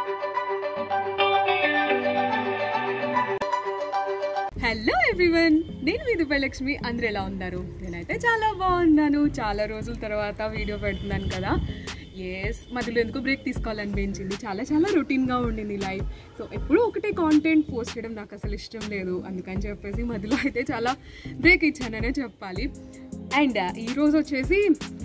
hello everyone నేను మీ దుబ్బలక్ష్మి అందరు ఎలా ఉన్నారు నేనైతే చాలా బాగున్నాను చాలా రోజుల తర్వాత వీడియో పెడుతున్నాను కదా ఎస్ మధ్యలో ఎందుకు బ్రేక్ తీసుకోవాలనిపించింది చాలా చాలా రొటీన్గా ఉండింది లైఫ్ సో ఎప్పుడూ ఒకటే కాంటెంట్ పోస్ట్ చేయడం నాకు అసలు ఇష్టం లేదు అందుకని చెప్పేసి మధ్యలో అయితే చాలా బ్రేక్ ఇచ్చాననే చెప్పాలి అండ్ ఈరోజు వచ్చేసి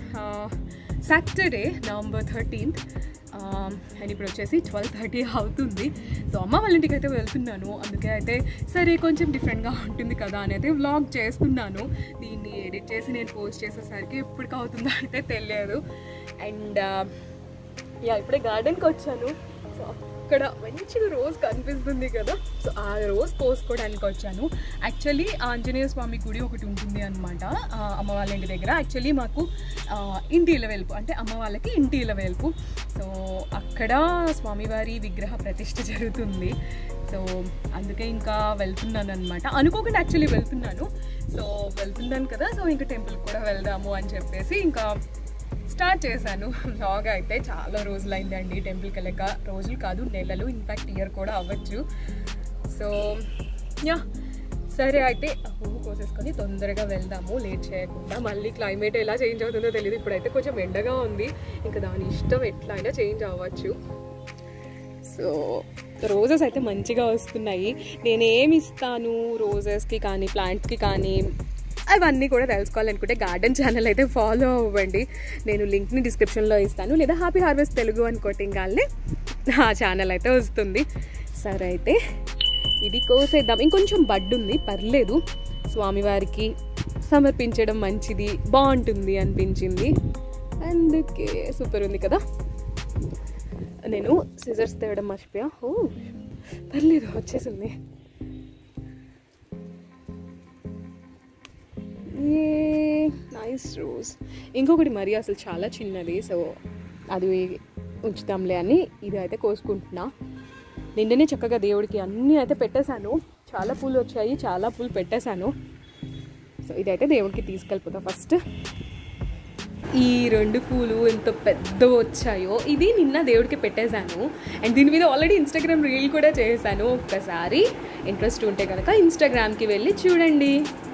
సాటర్డే నవంబర్ థర్టీన్త్ అండ్ ఇప్పుడు వచ్చేసి ట్వెల్వ్ థర్టీ అవుతుంది సో అమ్మ వాళ్ళ ఇంటికి అయితే వెళ్తున్నాను అందుకే అయితే సరే కొంచెం డిఫరెంట్గా ఉంటుంది కదా అని అయితే వ్లాగ్ చేస్తున్నాను దీన్ని ఎడిట్ చేసి నేను పోస్ట్ చేసేసరికి ఎప్పటికి అవుతుందో అయితే తెలియదు అండ్ యా ఇప్పుడే గార్డెన్కి వచ్చాను సో అక్కడ మంచిగా రోజ్ కనిపిస్తుంది కదా సో ఆ రోజ్ కోసుకోవడానికి వచ్చాను యాక్చువల్లీ ఆంజనేయ స్వామి గుడి ఒకటి ఉంటుంది అనమాట అమ్మ వాళ్ళ ఇంటి దగ్గర యాక్చువల్లీ మాకు ఆ, ఇంటి ఇలవేల్పు అంటే అమ్మ వాళ్ళకి ఇంటి ఇలవేల్పు సో అక్కడ స్వామివారి విగ్రహ ప్రతిష్ఠ జరుగుతుంది సో అందుకే ఇంకా వెళ్తున్నాను అనమాట అనుకోకుండా యాక్చువల్లీ వెళ్తున్నాను సో వెళ్తున్నాను కదా సో ఇంకా టెంపుల్కి కూడా వెళ్దాము అని చెప్పేసి ఇంకా స్టార్ట్ చేశాను బ్లాగ్ అయితే చాలా రోజులైందండి టెంపుల్కి వెళ్ళక రోజులు కాదు నెలలు ఇన్ఫ్యాక్ట్ ఇయర్ కూడా అవ్వచ్చు సో యా సరే అయితే ఆ పువ్వు కోసేసుకొని తొందరగా వెళ్దాము లేట్ చేయకుండా మళ్ళీ క్లైమేట్ ఎలా చేంజ్ అవుతుందో తెలియదు ఇప్పుడైతే కొంచెం ఎండగా ఉంది ఇంకా దాని ఇష్టం ఎట్లా అయినా చేంజ్ అవ్వచ్చు సో రోజెస్ అయితే మంచిగా వస్తున్నాయి నేనేమి ఇస్తాను రోజెస్కి కానీ ప్లాంట్స్కి కానీ అవన్నీ కూడా తెలుసుకోవాలనుకుంటే గార్డెన్ ఛానల్ అయితే ఫాలో అవ్వండి నేను లింక్ని డిస్క్రిప్షన్లో ఇస్తాను లేదా హ్యాపీ హార్వెస్ట్ తెలుగు అని కొట్టింగానే ఆ ఛానల్ అయితే వస్తుంది సరే అయితే ఇది కోసేద్దాం ఇంకొంచెం బడ్ ఉంది పర్లేదు స్వామివారికి సమర్పించడం మంచిది బాగుంటుంది అనిపించింది అందుకే సూపర్ ఉంది కదా నేను సిజర్స్ తేవడం మర్చిపోయా ఓ పర్లేదు వచ్చేసింది ఏ నైస్ రోజ్ ఇంకొకటి మరి అసలు చాలా చిన్నది సో అది ఉంచుతాంలే అని ఇది అయితే కోసుకుంటున్నా నిన్ననే చక్కగా దేవుడికి అన్నీ అయితే పెట్టేశాను చాలా పూలు వచ్చాయి చాలా పూలు పెట్టేశాను సో ఇదైతే దేవుడికి తీసుకెళ్ళిపోతా ఫస్ట్ ఈ రెండు పూలు ఎంత పెద్ద వచ్చాయో ఇది నిన్న దేవుడికి పెట్టేశాను అండ్ దీని మీద ఆల్రెడీ ఇన్స్టాగ్రామ్ రీల్ కూడా చేశాను ఒక్కసారి ఇంట్రెస్ట్ ఉంటే కనుక ఇన్స్టాగ్రామ్కి వెళ్ళి చూడండి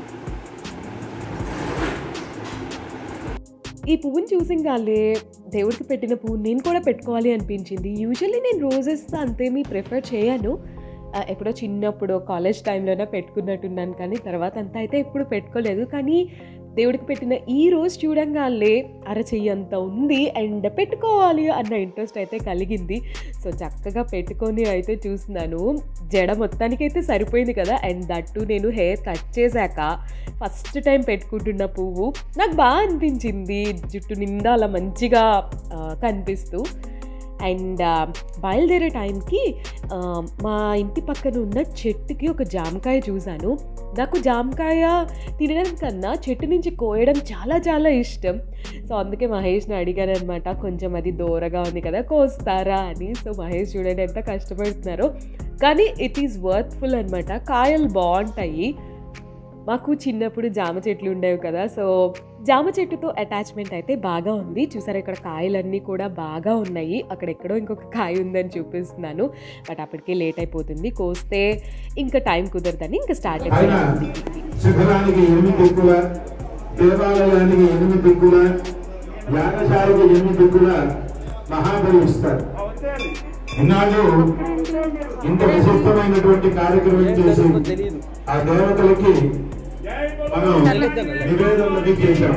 ఈ పువ్వుని చూసింగాలే దేవుడికి పెట్టిన పువ్వు నేను కూడా పెట్టుకోవాలి అనిపించింది యూజువల్లీ నేను రోజెస్ అంతేమీ ప్రిఫర్ చేయను ఆ, ఎప్పుడో చిన్నప్పుడు కాలేజ్ టైంలోనే పెట్టుకున్నట్టున్నాను కానీ తర్వాత అంతా అయితే ఎప్పుడు పెట్టుకోలేదు కానీ దేవుడికి పెట్టిన ఈ రోజు చూడంగానే అరచెయ్యి అంత ఉంది అండ్ పెట్టుకోవాలి అన్న ఇంట్రెస్ట్ అయితే కలిగింది సో చక్కగా పెట్టుకొని అయితే చూస్తున్నాను జడ మొత్తానికి అయితే సరిపోయింది కదా అండ్ దట్టు నేను హెయిర్ కట్ చేశాక ఫస్ట్ టైం పెట్టుకుంటున్న పువ్వు నాకు బాగా అనిపించింది జుట్టు నిండా అలా మంచిగా ఆ, కనిపిస్తూ అండ్ బయలుదేరే టైంకి ఆ, మా ఇంటి పక్కన ఉన్న చెట్టుకి ఒక జామకాయ చూశాను నాకు జామకాయ తినడం కన్నా చెట్టు నుంచి కోయడం చాలా చాలా ఇష్టం సో అందుకే మహేష్ని అడిగాను అనమాట కొంచెం అది దూరగా ఉంది కదా కోస్తారా అని సో మహేష్ చూడండి ఎంత కష్టపడుతున్నారో కానీ ఇట్ ఈస్ వర్త్ఫుల్ అనమాట కాయలు బాగుంటాయి మాకు చిన్నప్పుడు జామ చెట్లు ఉండేవి కదా సో జామ చెట్టుతో అటాచ్మెంట్ అయితే బాగా ఉంది చూసారా ఇక్కడ కాయలన్నీ కూడా బాగా ఉన్నాయి అక్కడ ఎక్కడో ఇంకొక కాయ ఉందని చూపిస్తున్నాను బట్ అప్పటికే లేట్ అయిపోతుంది కోస్తే ఇంకా టైం కుదరదని ఇంకా స్టార్ట్ ఆయన అయిపోయింది శిఖరానికి ఎనిమిది దిక్కుల దేవాలయానికి ఎనిమిది దిక్కుల యాగశాలకు ఎనిమిది దిక్కుల మహాబలి ఇస్తారు ఇన్నాళ్ళు ఇంత విశిష్టమైనటువంటి కార్యక్రమం చేసి ఆ దేవతలకి మనం నివేదనలకి చేశాం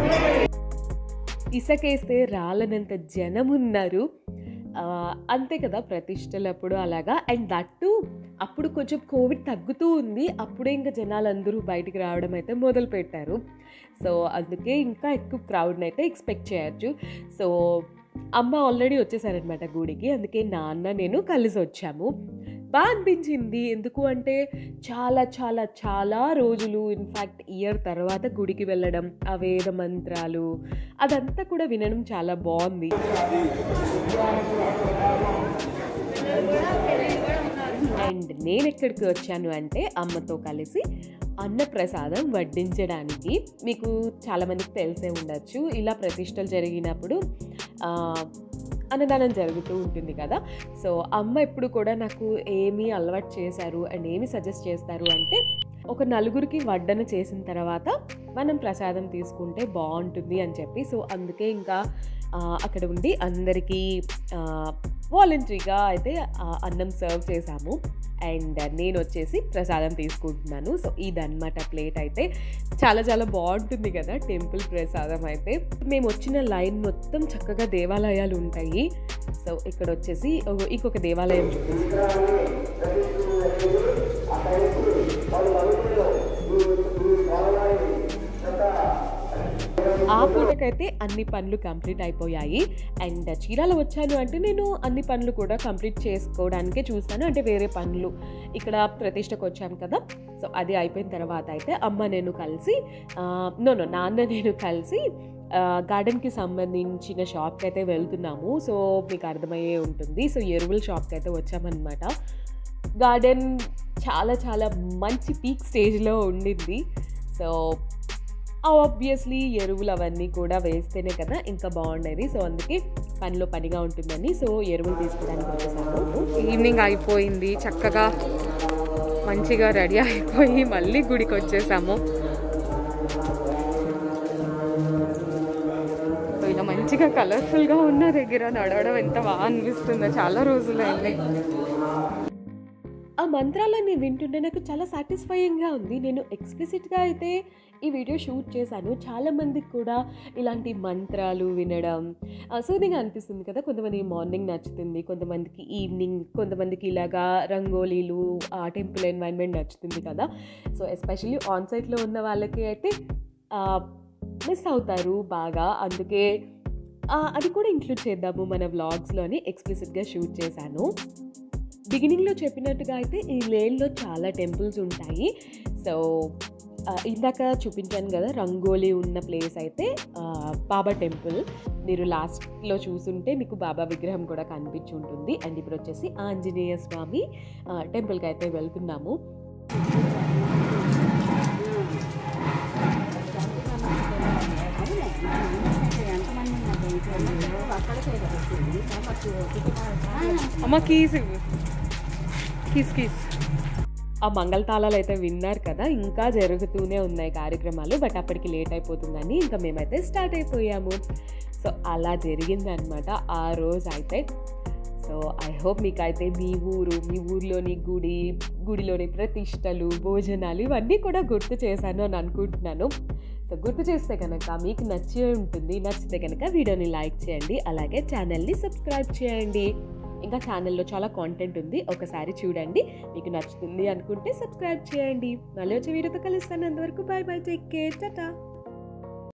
ఇసకేస్తే రాలనంత జనం ఉన్నారు ఆ, అంతే కదా ప్రతిష్టలప్పుడు అలాగా అండ్ దట్టు అప్పుడు కొంచెం కోవిడ్ తగ్గుతూ ఉంది అప్పుడే ఇంకా జనాలందరూ బయటికి రావడం అయితే మొదలు పెట్టారు సో అందుకే ఇంకా ఎక్కువ క్రౌడ్ని అయితే ఎక్స్పెక్ట్ చేయొచ్చు సో అమ్మ ఆల్రెడీ వచ్చేసారనమాట గుడికి అందుకే నాన్న నేను కలిసి వచ్చాము బాగా అనిపించింది ఎందుకు అంటే చాలా చాలా చాలా రోజులు ఇన్ఫ్యాక్ట్ ఇయర్ తర్వాత గుడికి వెళ్ళడం ఆ వేద మంత్రాలు అదంతా కూడా వినడం చాలా బాగుంది అండ్ నేను ఎక్కడికి వచ్చాను అంటే అమ్మతో కలిసి అన్నప్రసాదం వడ్డించడానికి మీకు చాలామందికి తెలిసే ఉండొచ్చు ఇలా ప్రతిష్టలు జరిగినప్పుడు ఆ, అన్నదానం జరుగుతూ ఉంటుంది కదా సో అమ్మ ఎప్పుడు కూడా నాకు ఏమి అలవాటు చేశారు అండ్ ఏమి సజెస్ట్ చేస్తారు అంటే ఒక నలుగురికి వడ్డన చేసిన తర్వాత మనం ప్రసాదం తీసుకుంటే బాగుంటుంది అని చెప్పి సో అందుకే ఇంకా ఆ, అక్కడ ఉండి అందరికీ వాలంటరీగా అయితే ఆ, అన్నం సర్వ్ చేశాము అండ్ నేను వచ్చేసి ప్రసాదం తీసుకుంటున్నాను సో ఇదన్నమాట ప్లేట్ అయితే చాలా చాలా బాగుంటుంది కదా టెంపుల్ ప్రసాదం అయితే మేము వచ్చిన లైన్ మొత్తం చక్కగా దేవాలయాలు ఉంటాయి సో ఇక్కడ వచ్చేసి ఒక- ఇంకొక దేవాలయం చూపిస్తాను ఆ పూటకైతే అన్ని పనులు కంప్లీట్ అయిపోయాయి అండ్ చీరాల వచ్చాను అంటే నేను అన్ని పనులు కూడా కంప్లీట్ చేసుకోవడానికే చూస్తాను అంటే వేరే పనులు ఇక్కడ ప్రతిష్టకు వచ్చాను కదా సో అది అయిపోయిన తర్వాత అయితే అమ్మ నేను కలిసి నో నో నాన్న నేను కలిసి గార్డెన్కి సంబంధించిన షాప్కి అయితే వెళ్తున్నాము సో మీకు అర్థమయ్యే ఉంటుంది సో ఎరువుల షాప్కి అయితే వచ్చామన్నమాట గార్డెన్ చాలా చాలా మంచి పీక్ స్టేజ్లో ఉండింది సో ఆబ్వియస్లీ ఎరువులు అవన్నీ కూడా వేస్తేనే కదా ఇంకా బాగుండేది సో అందుకే పనిలో పనిగా ఉంటుందని సో ఎరువులు తీసుకోవడానికి వచ్చేసాము ఈవినింగ్ అయిపోయింది చక్కగా మంచిగా రెడీ అయిపోయి మళ్ళీ గుడికి వచ్చేసాము సో ఇలా మంచిగా కలర్ఫుల్గా ఉన్న దగ్గర నడవడం ఎంత బాగా అనిపిస్తుందో చాలా రోజులైంది ఆ మంత్రాలన్నీ వింటుంటే నాకు చాలా సాటిస్ఫైయింగ్గా ఉంది నేను ఎక్స్ప్లిసిట్గా అయితే ఈ వీడియో షూట్ చేశాను చాలా మందికి కూడా ఇలాంటి మంత్రాలు వినడం సూదిగా అనిపిస్తుంది కదా కొంతమంది మార్నింగ్ నచ్చుతుంది కొంతమందికి ఈవినింగ్ కొంతమందికి ఇలాగా రంగోలీలు ఆ టెంపుల్ ఎన్వైర్న్మెంట్ నచ్చుతుంది కదా సో ఎస్పెషల్లీ ఆన్ సైట్లో ఉన్న వాళ్ళకి అయితే మిస్ అవుతారు బాగా అందుకే ఆ, అది కూడా ఇంక్లూడ్ చేద్దాము మన వ్లాగ్స్లోని ఎక్స్ప్లిసిట్గా షూట్ చేశాను బిగినింగ్లో చెప్పినట్టుగా అయితే ఈ లేన్లో చాలా టెంపుల్స్ ఉంటాయి సో ఆ, ఇందాక చూపించాను కదా రంగోలీ ఉన్న ప్లేస్ అయితే ఆ, బాబా టెంపుల్ మీరు లాస్ట్లో చూసుంటే మీకు బాబా విగ్రహం కూడా కనిపించి ఉంటుంది అండ్ ఇప్పుడు వచ్చేసి ఆంజనేయ స్వామి ఆ, టెంపుల్కి అయితే వెళ్తున్నాము అమ్మ కీస్ ఇవ్వు కీస్ కీస్ ఆ మంగళతాళాలు అయితే విన్నారు కదా ఇంకా జరుగుతూనే ఉన్నాయి కార్యక్రమాలు బట్ అప్పటికి లేట్ అయిపోతుందని ఇంకా మేమైతే స్టార్ట్ అయిపోయాము సో అలా జరిగిందనమాట ఆ రోజు అయితే సో ఐ హోప్ మీకైతే మీ ఊరు మీ ఊర్లోని గుడి గుడిలోని ప్రతిష్టలు భోజనాలు ఇవన్నీ కూడా గుర్తు చేశాను అని అనుకుంటున్నాను సో గుర్తు చేస్తే కనుక మీకు నచ్చే ఉంటుంది నచ్చితే కనుక వీడియోని లైక్ చేయండి అలాగే ఛానల్ని సబ్స్క్రైబ్ చేయండి ఇంకా ఛానల్లో చాలా కాంటెంట్ ఉంది ఒకసారి చూడండి మీకు నచ్చుతుంది అనుకుంటే సబ్స్క్రైబ్ చేయండి మళ్ళీ వచ్చే వీడియోతో కలుస్తాను అంతవరకు bye bye take care Tata